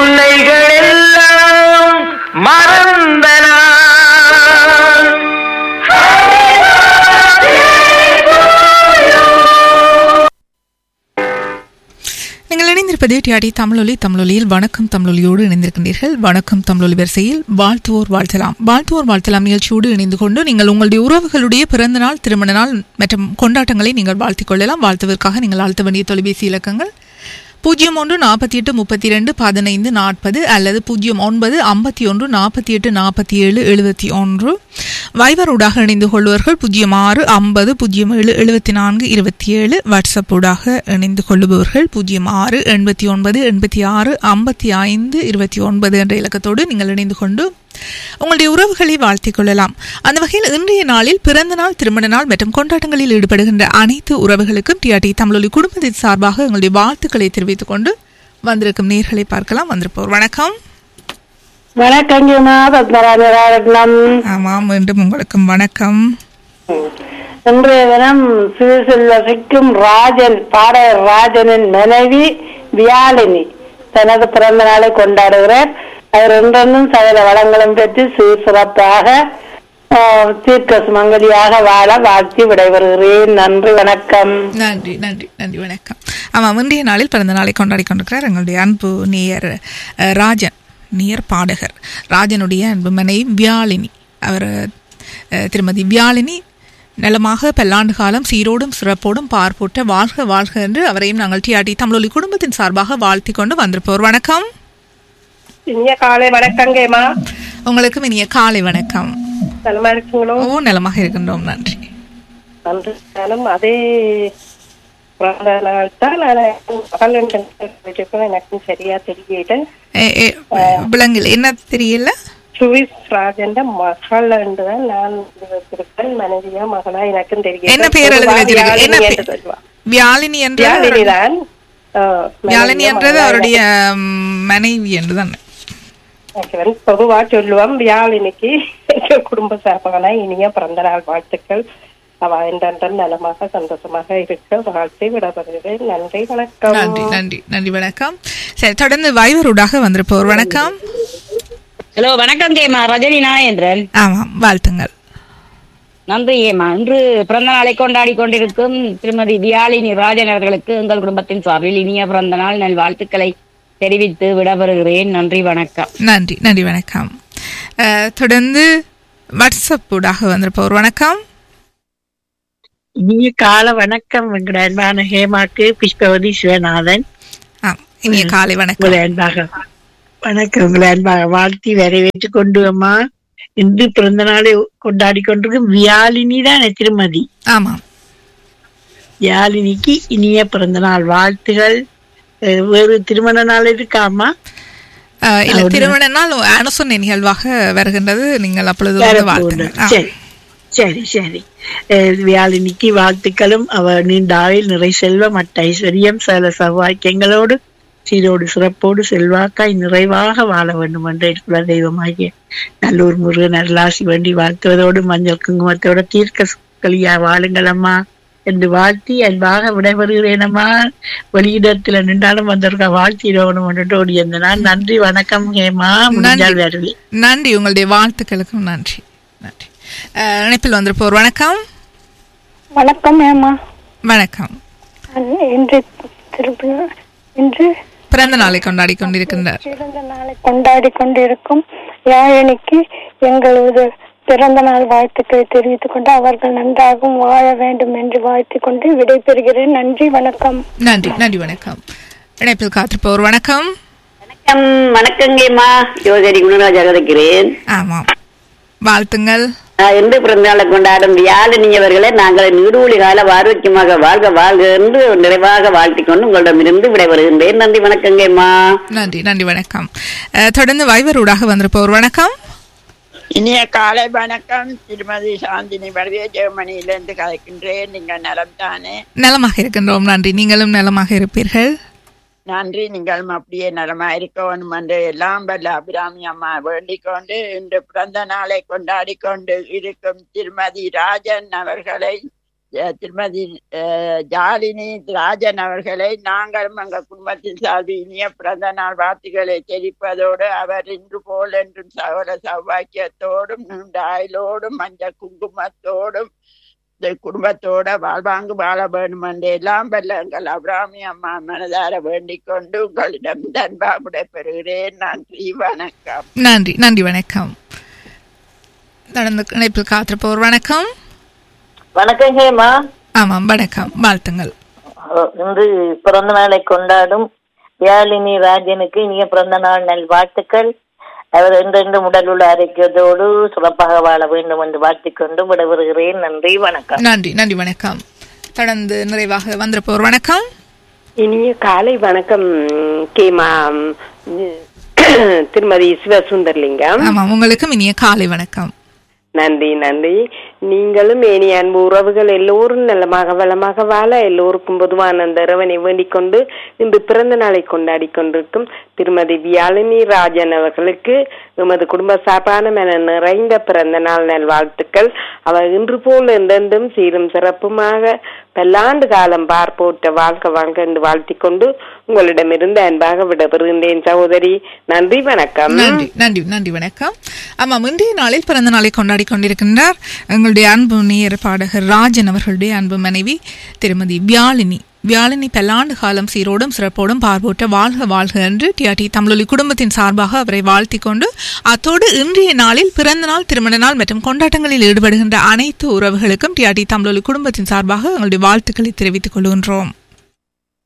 தொல்லைகள் எல்லாம் மறந்த நாள் நீங்கள் இணைந்திருப்பது டிஆடி தமிழொலி தமிழொலியில் வணக்கம் தமிழொலியோடு இணைந்திருக்கின்றீர்கள் வணக்கம் தமிழொலி வரிசையில் வாழ்த்துவோர் வாழ்த்தலாம் வாழ்த்துவோர் வாழ்த்தலாம் நிகழ்ச்சியோடு இணைந்து கொண்டு நீங்கள் உங்களுடைய உறவுகளுடைய பிறந்த நாள் திருமண நாள் மற்றும் கொண்டாட்டங்களை நீங்கள் வாழ்த்திக் கொள்ளலாம் வாழ்த்துவதற்காக நீங்கள் அழுத்த வேண்டிய தொலைபேசி இலக்கங்கள் பூஜ்ஜியம் ஒன்று நாற்பத்தி எட்டு முப்பத்தி ரெண்டு பதினைந்து நாற்பது அல்லது பூஜ்ஜியம் ஒன்பது ஐம்பத்தி ஒன்று நாற்பத்தி எட்டு நாற்பத்தி ஏழு எழுபத்தி ஒன்று வைபர் ஊடாக இணைந்து கொள்வர்கள் பூஜ்ஜியம் ஆறு ஐம்பது பூஜ்ஜியம் ஏழு எழுபத்தி நான்கு இருபத்தி ஏழு வாட்ஸ்அப் ஊடாக இணைந்து கொள்ளுபவர்கள் பூஜ்ஜியம் ஆறு எண்பத்தி ஒன்பது எண்பத்தி ஆறு ஐம்பத்தி ஐந்து இருபத்தி ஒன்பது என்ற இலக்கத்தோடு நீங்கள் இணைந்து கொண்டு உங்களுடைய உறவுகளை வாழ்த்திக் கொள்ளலாம் அந்த வகையில் இன்றைய நாளில் பிறந்த நாள் திருமண நாள் மற்றும் கொண்டாட்டங்களில் ஈடுபடுகின்ற அனைத்து உறவுகளுக்கும் டிஆர்டி தமிழொலி குடும்பத்தின் சார்பாக எங்களுடைய வாழ்த்துக்களை தெரிவித்துக் கொண்டு வந்திருக்கும் நேர்களை பார்க்கலாம் வந்திருப்போர் வணக்கம் வணக்கங்கம்மா பத்மராஜரத்னம் ஆமாம் மீண்டும் உங்களுக்கும் வணக்கம் இன்றைய தினம் சிவசெல்வசிக்கும் ராஜன் பாடகர் ராஜனின் மனைவி வியாழினி தனது பிறந்த நாளை கொண்டாடுகிறார் அவர் என்றென்றும் சகல வளங்களும் பெற்று சீர் சிறப்பாக ஆஹ், தீர்க்க சுமங்கலியாக வாழ வாழ்த்தி விடைபெறுகிறேன் நன்றி வணக்கம் நன்றி நன்றி நன்றி வணக்கம் ஆமாம் இன்றைய நாளில் பிறந்த நாளை கொண்டாடி கொண்டிருக்கிறார் எங்களுடைய அன்பு நேயர் அஹ், ராஜன் நேயர் பாடகர் ராஜனுடைய அன்பு மனைவி வியாழினி அவர் அஹ், திருமதி வியாழினி நலமாக பல்லாண்டு காலம் சீரோடும் சிறப்போடும் பார்ப்போட்ட வாழ்க வாழ்க என்று அவரையும் நாங்கள் டிஆர்டி தமிழொலி குடும்பத்தின் சார்பாக வாழ்த்தி கொண்டு வந்திருப்போர் வணக்கம் இனிய காலை வணக்கங்கம்மா உங்களுக்கும் இனிய காலை வணக்கம் நலமா இருக்குங்களோ ஓ நலமாக இருக்கின்றோம் நன்றி நன்றி நானும் அதே பிறந்த நாள் தான் நான் மகள் எனக்கும் சரியா தெரியல ஏ- ஏ, விலங்கில் என்ன தெரியல சுவிஸ் ராஜன் மகள் தான் நான் வச்சிருக்கேன் மனைவியா மகளா எனக்கும் தெரியும் என்ன பெயர் எழுதி வச்சிருக்கு என்ன பெ- வியாழினி என்ற தான் வியாழினி என்றது அவருடைய ம், மனைவி என்றுதான் பொதுவா சொல்லுவோம் வியாழினிக்கு எங்க குடும்ப சார்பான இனிய பிறந்த நாள் வாழ்த்துக்கள் அவ என்றென்றும் நலமாக சந்தோஷமாக இருக்க வாழ்த்தை விடப்படுகிறேன் நன்றி வணக்கம் நன்றி நன்றி நன்றி வணக்கம் சரி தொடர்ந்து வைவரூடாக வந்திருப்போர் வணக்கம் ஹலோ வணக்கம் கேமா ரஜினி நாயேந்திரன் ஆமாம் வாழ்த்துங்கள் நன்றி ஏமா இன்று பிறந்த நாளை கொண்டாடி கொண்டிருக்கும் திருமதி வியாழினி ராஜன் அவர்களுக்கு எங்கள் குடும்பத்தின் சார்பில் இனிய பிறந்த நாள் நல் வாழ்த்துக்களை தெரிவித்து விடவருகிறேன் நன்றி வணக்கம் நன்றி நன்றி வணக்கம் அஹ், தொடர்ந்து வாட்ஸ்அப் ஊடாக வந்திருப்போர் வணக்கம் இனிய கால வணக்கம் எங்களோட அன்பான ஹேமாக்கு புஷ்பவதி சிவநாதன் ஆம் இனிய காலை வணக்கம் உங்களை அன்பாக வணக்கம் உங்களை அன்பாக வாழ்த்தி வரவேற்று கொண்டு அம்மா இன்று பிறந்த நாளை கொண்டாடி கொண்டிருக்கும் வியாழினி தான் திருமதி ஆமாம் வியாழினிக்கு இனிய பிறந்த நாள் வாழ்த்துகள் அஹ் வேறு திருமண நாள் இருக்காமா அஹ், இல்ல திருமண நாள் அனுசொன்ன நிகழ்வாக வருகின்றது நீங்கள் அப்பொழுது வந்து வரப்போகுது. வாழ்த்துங்கள் ஆ. சரி சரி சரி அஹ் வியாழினிக்கு வாழ்த்துக்களும் அவ நீண்ட ஆயுள் நிறை செல்வம் மற்ற ஐஸ்வர்யம் சகல சௌவாக்கியங்களோடு சீரோடு சிறப்போடு செல்வாக்காய் நிறைவாக வாழ வேண்டும் என்ற குல தெய்வமாகிய நல்லூர் முருகன் அருளாசி வேண்டி வாழ்த்துவதோடு மஞ்சள் குங்குமத்தோட தீர்க்க சுக்களியா வாழுங்கள் அம்மா என்று வாழ்த்தி அன்பாக விடைபெறுகிறேன் அம்மா வெளியிடத்துல நின்றாலும் வந்திருக்க வாழ்த்திடணும் என்று ஓடி அந்த நான் நன்றி வணக்கம் ஹேமா முடிஞ்சால் வருவேன் நன்றி உங்களுடைய வாழ்த்துக்களுக்கும் நன்றி நன்றி அஹ், இணைப்பில் வந்திருப்போர் வணக்கம் வணக்கம் ஏமா வணக்கம் இன்று திருப்பி இன்று பிறந்த நாளை கொண்டாடி கொண்டிருக்கின்றார் பிறந்த நாளை கொண்டாடி கொண்டிருக்கும் யாழினிக்கு எங்களது பிறந்த நாள் வாழ்த்துக்களை தெரிவித்துக் கொண்டு அவர்கள் நன்றாகவும் வாழ வேண்டும் என்று வாழ்த்திக் கொண்டு விடைபெறுகிறேன் நன்றி வணக்கம் நன்றி நன்றி வணக்கம் இணைப்பில் காத்திருப்போர் வணக்கம் வணக்கம் வணக்கங்கம்மா ஜோதிரி குணராஜா இருக்கிறேன் ஆமாம் வாழ்த்துங்கள் ஆஹ் இன்று பிறந்தநாளை கொண்டாடும் வியாழினி அவர்களை நாங்கள் நீடூழி கால ஆரோக்கியமாக வாழ்க வாழ்க என்று நிறைவாக வாழ்த்திக் கொண்டு உங்களிடமிருந்து விடைபெறுகின்றேன் நன்றி வணக்கங்கம்மா நன்றி நன்றி வணக்கம் அஹ், தொடர்ந்து வைவரூடாக வந்திருப்போர் வணக்கம் இனிய காலை வணக்கம் திருமதி சாந்தினி வடிவே ஜெர்மனியிலிருந்து கலைக்கின்றேன் நீங்கள் நலம் தானே நலமாக இருக்கின்றோம் நன்றி நீங்களும் நலமாக இருப்பீர்கள் நன்றி நீங்கள் அப்படியே நலமா இருக்கணும் என்று எல்லாம் வல்ல அபிராமி அம்மா வேண்டிக் கொண்டு இன்று பிறந்த நாளை கொண்டாடி கொண்டு இருக்கும் திருமதி ராஜன் அவர்களை அஹ், திருமதி அஹ், ஜாலினி ராஜன் அவர்களை நாங்களும் எங்கள் குடும்பத்தின் சார்பில் இனிய பிறந்த நாள் வாழ்த்துக்களை தெரிவிப்பதோடு அவர் இன்று போல் என்றும் சகல சௌபாக்கியத்தோடும் நீண்ட ஆயுளோடும் மஞ்சள் குங்குமத்தோடும் இந்த குடும்பத்தோட வாழ்வாங்கு வாழ வேண்டும் என்று எல்லாம் வல்ல எங்கள் அபிராமி அம்மா மனதார வேண்டிக் கொண்டு உங்களிடம் தன்பா விடைபெறுகிறேன் நன்றி வணக்கம் நன்றி நன்றி வணக்கம் நடந்த இணைப்பில் காத்திருப்போர் வணக்கம் வணக்கம் ஹேமா ஆமாம் வணக்கம் வாழ்த்துங்கள் அஹ் இன்று பிறந்த நாளை கொண்டாடும் வியாழினி ராஜனுக்கு இனிய பிறந்த நாள் நல் வாழ்த்துக்கள் அவர் என்றென்றும் உடல் உள்ள ஆரோக்கியத்தோடு சிறப்பாக வாழ வேண்டும் என்று வாழ்த்திக்கொண்டு விடைபெறுகிறேன் நன்றி வணக்கம் நன்றி நன்றி வணக்கம் தொடர்ந்து நிறைவாக வந்திருப்போர் வணக்கம் இனிய காலை வணக்கம் கேமா திருமதி சிவசுந்தர்லிங்கம் ஆமாம் உங்களுக்கும் இனிய காலை வணக்கம் நன்றி நன்றி நீங்களும் ஏனி அன்பு உறவுகள் எல்லோரும் நலமாக வளமாக வாழ எல்லோருக்கும் பொதுவான அந்த இறைவனை வேண்டிக் கொண்டு இன்று பிறந்த நாளை கொண்டாடி கொண்டிருக்கும் திருமதி வியாழினி ராஜன் அவர்களுக்கு எமது குடும்ப சார்பான என நிறைந்த பிறந்த நாள் நல் வாழ்த்துக்கள் அவர் இன்று போல் என்றென்றும் சீரும் சிறப்புமாக பல்லாண்டு காலம் பார்ப்போட்ட வாழ்க வாழ்க என்று வாழ்த்திக் கொண்டு உங்களிடமிருந்து அன்பாக விடைபெறுகின்றேன் சகோதரி நன்றி வணக்கம் நன்றி நன்றி நன்றி வணக்கம் ஆமாம் இன்றைய நாளில் பிறந்த நாளை கொண்டாடி கொண்டிருக்கின்றார் எங்களுடைய அன்பு நேயர் பாடகர் ராஜன் அவர்களுடைய அன்பு மனைவி திருமதி வியாழினி வியாழினி பல்லாண்டு காலம் சீரோடும் சிறப்போடும் பார்வோட்ட வாழ்க வாழ்க என்று டிஆர்டி தமிழொலி குடும்பத்தின் சார்பாக அவரை வாழ்த்திக் கொண்டு அத்தோடு இன்றைய நாளில் பிறந்த நாள் திருமண நாள் மற்றும் கொண்டாட்டங்களில் ஈடுபடுகின்ற அனைத்து உறவுகளுக்கும் டிஆர்டி தமிழொலி குடும்பத்தின் சார்பாக எங்களுடைய வாழ்த்துக்களை தெரிவித்துக் கொள்கின்றோம்